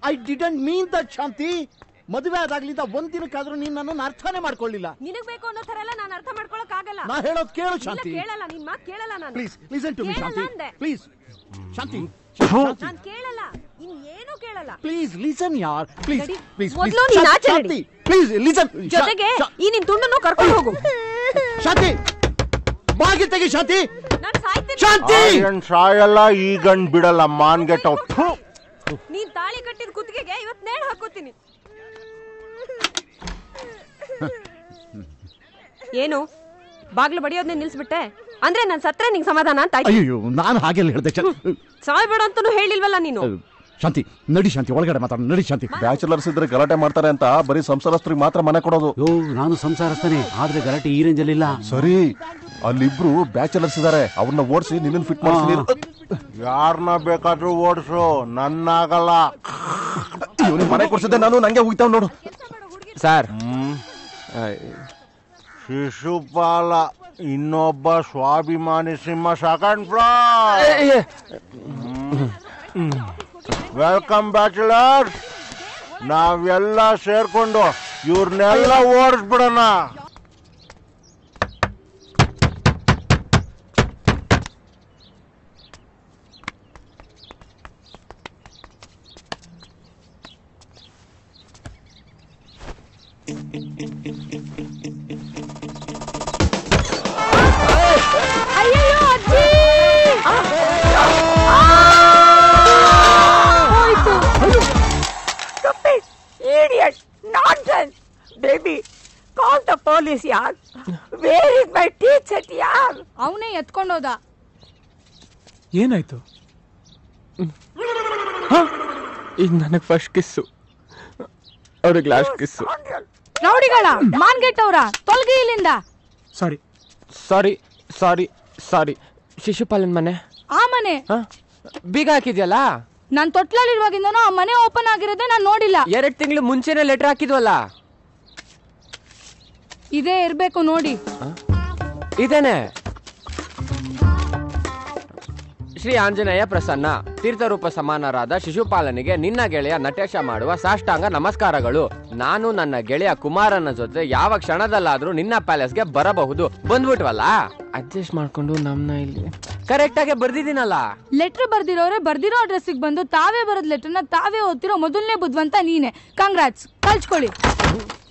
I didn't mean that Shanti ಮದುವೆ ಆದಾಗ್ಲಿಂದ ಒಂದ್ ದಿನಕ್ಕಾದ್ರೂ ನೀನ್ ನನ್ನನ್ನು ಅರ್ಥನೇ ಮಾಡ್ಕೊಳ್ಳಿಲ್ಲ ನಿನಗ್ ಬೇಕು ಅನ್ನೋ ತರ ಎಲ್ಲ ನಾನು ಅರ್ಥ ಮಾಡ್ಕೊಳಕ್ ಆಗಲ್ಲ ನಾ ಹೇಳೋದ್ ಕೇಳು ಇಲ್ಲ, ಶಾಂತಿ ಕೇಳಲ್ಲ ನಿನ್ ಮಾತ್ ಕೇಳಲ್ಲ ನಾನು ಪ್ಲೀಸ್ ಲಿಸನ್ ಟು ಮಿ ಕೇಳಲ್ಲ ಶಾಂತಿ ಅಂದೆ. ಪ್ಲೀಸ್ ಶಾಂತಿ ನಾನ್ ಕೇಳಲ್ಲ ಇನ್ ಏನು ಕೇಳಲ್ಲ ಪ್ಲೀಸ್ ಲಿಸನ್ ಯಾರ್ ಪ್ಲೀಸ್ ನಡಿ. ಪ್ಲೀಸ್ ಮೊದ್ಲು ನೀನ್ ಆಚೆ ನಡಿ. ಪ್ಲೀಸ್ ಲಿಸನ್ ಜೊತೆಗೆ ಈ ನಿನ್ ತುಂಡನ್ನು ಕರ್ಕೊಂಡು ಹೋಗು ಶಾಂತಿ ಬಾಗಿ ತೆಗಿ ಶಾಂತಿ ನಾನ್ ಸಾಯ್ತೀನಿ ಶಾಂತಿ ಆರ್ಯನ್ ಸಾಯಲ್ಲ ಈ ಗಂಡ್ ಬಿಡಲ್ಲ ಮಾನ್ ಗೆಟ್ ಔಟ್ ನೀನ್ ತಾಳಿ ಕಟ್ಟಿದ ಕುತ್ತಿಗೆಗೆ ಇವತ್ ನೇಣ್ ಹಾಕೋತೀನಿ ಏನು ಬಾಗ್ಲು ಬಡಿಯೋದ್ನೇ ನಿಲ್ಸ್ಬಿಟ್ಟೆ ಅಂದ್ರೆ ನಾನ್ ಸತ್ರೆ ನಿಂಗ್ ಸಮಾಧಾನ ಅಂತ ಆಯ್ತು ಅಯ್ಯೋ ನಾನು ಹಾಗೆಲ್ಲ ಹೇಳ್ದೆ ಶಾ- ಸಾಯ್ಬೇಡ ಅಂತಾನು ಹೇಳಿಲ್ವಲ್ಲ ನೀನು ಶಾಂತಿ ನಡಿ ಶಾಂತಿ ಒಳಗಡೆ ಮಾತಾಡ ನಡಿ ಶಾಂತಿ ಬ್ಯಾಚುಲರ್ಸ್ ಇದ್ರೆ ಗಲಾಟೆ ಮಾಡ್ತಾರೆ ಅಂತ ಬರೀ ಸಂಸಾರಸ್ಥರಿಗೆ ಮಾತ್ರ ಮನೆ ಕೊಡೋದು ಯೋ ನಾನು ಸಂಸಾರಸ್ಥನೆ ಆದ್ರೆ ಗಲಾಟೆ ಈ ರೇಂಜಲ್ಲಿಲ್ಲ ಸರಿ ಅಲ್ಲಿಬ್ರು ಬ್ಯಾಚುಲರ್ಸ್ ಇದಾರೆ ಅವ್ರನ್ನ ಓಡಿಸಿ ನಿನ್ನ ಫಿಟ್ ಮಾಡ್ತೀನಿ ಯಾರನ್ನ ಬೇಕಾದ್ರೂ ಓಡಿಸು ನನ್ನಾಗಲ್ಲ ಇವನಿಗೆ ಮನೆ ಕೊಡ್ಸಿದ್ದೆ ನಾನು ನಂಗೆ ಹೋಗ್ತಾವ್ ನೋಡು ಸರ್ ಶಿಶುಪಾಲ ಇನ್ನೊಬ್ಬ ಸ್ವಾಭಿಮಾನಿ ಸಿಂಹ ಸೆಕೆಂಡ್ ಫ್ಲೋರ್ ವೆಲ್ಕಮ್ ಬ್ಯಾಚುಲರ್ಸ್ ನಾವೆಲ್ಲ ಸೇರ್ಕೊಂಡು ಇವ್ರನ್ನೆಲ್ಲ ಓಡಿಸ್ಬಿಡೋಣ ಅಯ್ಯಯ್ಯೋ ಅಜ್ಜಿ Stupid! Idiot! Nonsense! Baby, call the police, yaar. Where is my teeth set, yaar? ಅವನೇ ಎತ್ಕೊಂಡೋದ ಏನಾಯ್ತು ಈಗ ನನಗೆ ಫಸ್ಟ್ ಕಿಸ್ಸು ಅವ್ರಿಗೆ ಲಾಸ್ಟ್ ಕಿಸ್ಸು ರೌಡಿಗಳ ಮಾನ್ಗೆಟ್ಟವ್ರ ತೊಲ್ಗಿ ಇಲ್ಲಿಂದ ಸಾರಿ ಸಾರಿ ಸಾರಿ ಸಾರಿ ಶಿಶುಪಾಲನ್ ಮನೆ ಆ ಮನೆ ಹಾ ಬೀಗ ಹಾಕಿದ್ಯಲ್ಲ ನಾನ್ ತೊಟ್ಲಲ್ಲಿರುವಾಗಿಂದನೂ ಆ ಮನೆ ಓಪನ್ ಆಗಿರೋದೇ ನಾನ್ ನೋಡಿಲ್ಲ ಎರಡು ತಿಂಗಳು ಮುಂಚೆನೆ ಲೆಟರ್ ಹಾಕಿದ್ವಲ್ಲ ಇದೇ ಇರ್ಬೇಕು ನೋಡಿ ಇದೇನೆ ಶ್ರೀ ಆಂಜನೇಯ ಪ್ರಸನ್ನ ತೀರ್ಥರೂಪ ಸಮಾನರಾದ ಶಿಶುಪಾಲನಿಗೆ ನಿನ್ನ ಗೆಳೆಯ ನಟೇಶ ಮಾಡುವ ಸಾಷ್ಟಾಂಗ ನಮಸ್ಕಾರಗಳು ನಾನು ನನ್ನ ಗೆಳೆಯ ಕುಮಾರನ ಜೊತೆ ಯಾವ ಕ್ಷಣದಲ್ಲಾದ್ರೂ ನಿನ್ನ ಪ್ಯಾಲೇಸ್ಗೆ ಬರಬಹುದು ಬಂದ್ಬಿಟ್ವಲ್ಲ ಅಡ್ಜಸ್ಟ್ ಮಾಡ್ಕೊಂಡು ನಮ್ನ ಇಲ್ಲಿ ಕರೆಕ್ಟ್ ಆಗಿ ಬರ್ದಿದ್ದೀನಲ್ಲ ಲೆಟರ್ ಬರ್ದಿರೋರೆ ಬರ್ದಿರೋ ಅಡ್ರೆಸ್ಸಿಗೆ ಬಂದು ತಾವೇ ಬರೋದ್ ಲೆಟರ್ನ ತಾವೇ ಓದ್ತಿರೋ ಮೊದಲನೇ ಬುದ್ಧಿವಂತ ನೀನೆ ಕಂಗ್ರಾಟ್ಸ್ ಕಳ್ಸ್ಕೊಳ್ಳಿ